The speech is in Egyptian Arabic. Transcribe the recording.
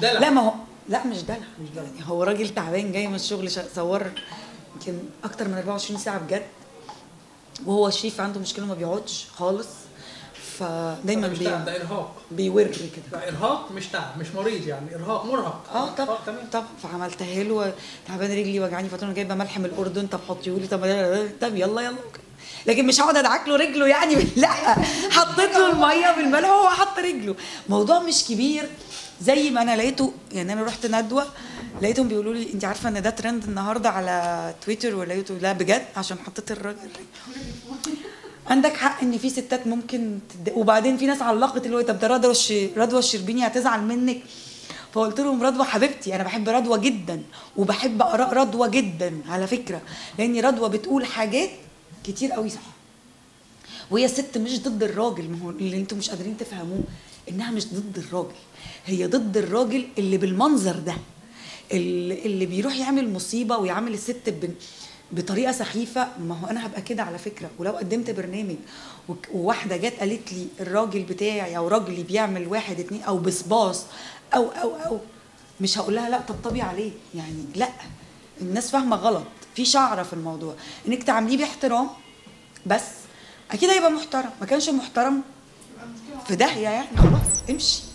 دلع لا ما هو لا مش دلع مش دلع. يعني هو راجل تعبان جاي من الشغل شا- صور يمكن اكتر من 24 ساعه بجد وهو شريف عنده مشكله ما بيقعدش خالص فدايما مش بي... تعب ده ارهاق بيور كده ده ارهاق مش تعب مش مريض يعني ارهاق مرهق اه طب تمام طب فعملتها له تعبان رجلي وجعاني فانا جايبه ملح من الاردن طب حطيه لي طب طب يلا يلا لكن مش هقعد ادعك له رجله يعني لا حطيت له الميه بالملح وهو حط رجله موضوع مش كبير زي ما انا لقيته يعني انا رحت ندوه لقيتهم بيقولوا لي انت عارفه ان ده ترند النهارده على تويتر ولا يوتيوب لا بجد عشان حطيت الراجل عندك حق ان في ستات ممكن تد... وبعدين في ناس علقت اللي هو طب ده رضوى الش... رضوى الشربيني هتزعل منك فقلت لهم رضوى حبيبتي انا بحب رضوى جدا وبحب اراء رضوى جدا على فكره لان رضوى بتقول حاجات كتير قوي صح وهي ست مش ضد الراجل ما هو اللي انتم مش قادرين تفهموه انها مش ضد الراجل هي ضد الراجل اللي بالمنظر ده اللي, اللي بيروح يعمل مصيبه ويعمل الست ب... بطريقه سخيفه ما هو انا هبقى كده على فكره ولو قدمت برنامج وك- وواحده جت قالت لي الراجل بتاعي او راجلي بيعمل واحد اتنين او بصباص او او او مش هقول لها لا طبطبي عليه يعني لا الناس فاهمه غلط في شعره في الموضوع انك تعامليه باحترام بس اكيد هيبقى محترم ما كانش محترم في داهيه يعني خلاص امشي